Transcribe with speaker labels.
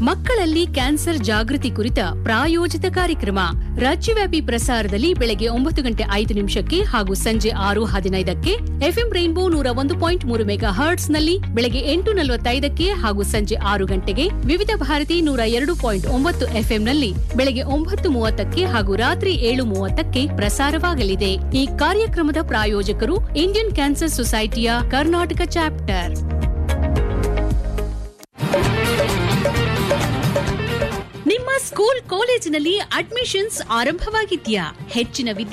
Speaker 1: ಮಕ್ಕಳಲ್ಲಿ ಕ್ಯಾನ್ಸರ್ ಜಾಗೃತಿ ಕುರಿತ ಪ್ರಾಯೋಜಿತ ಕಾರ್ಯಕ್ರಮ ರಾಜ್ಯವ್ಯಾಪಿ ಪ್ರಸಾರದಲ್ಲಿ ಬೆಳಗ್ಗೆ ಒಂಬತ್ತು ಗಂಟೆ ಐದು ನಿಮಿಷಕ್ಕೆ ಹಾಗೂ ಸಂಜೆ ಆರು ಹದಿನೈದಕ್ಕೆ ಎಫ್ಎಂ ರೈನ್ಬೋ ನೂರ ಒಂದು ಪಾಯಿಂಟ್ ಮೂರು ಮೆಗಾ ಹರ್ಟ್ಸ್ನಲ್ಲಿ ಬೆಳಗ್ಗೆ ಎಂಟು ನಲವತ್ತೈದಕ್ಕೆ ಹಾಗೂ ಸಂಜೆ ಆರು ಗಂಟೆಗೆ ವಿವಿಧ ಭಾರತಿ ನೂರ ಎರಡು ಪಾಯಿಂಟ್ ಒಂಬತ್ತು ಎಫ್ಎಂನಲ್ಲಿ ಬೆಳಗ್ಗೆ ಒಂಬತ್ತು ಮೂವತ್ತಕ್ಕೆ ಹಾಗೂ ರಾತ್ರಿ ಏಳು ಮೂವತ್ತಕ್ಕೆ ಪ್ರಸಾರವಾಗಲಿದೆ ಈ ಕಾರ್ಯಕ್ರಮದ ಪ್ರಾಯೋಜಕರು ಇಂಡಿಯನ್ ಕ್ಯಾನ್ಸರ್ ಸೊಸೈಟಿಯ ಕರ್ನಾಟಕ ಚಾಪ್ಟರ್ ನಿಮ್ಮ ಸ್ಕೂಲ್ ಕಾಲೇಜಿನಲ್ಲಿ ಅಡ್ಮಿಷನ್ಸ್ ಆರಂಭವಾಗಿದ್ಯಾ ಹೆಚ್ಚಿನ ವಿದ್ಯಾರ್ಥಿ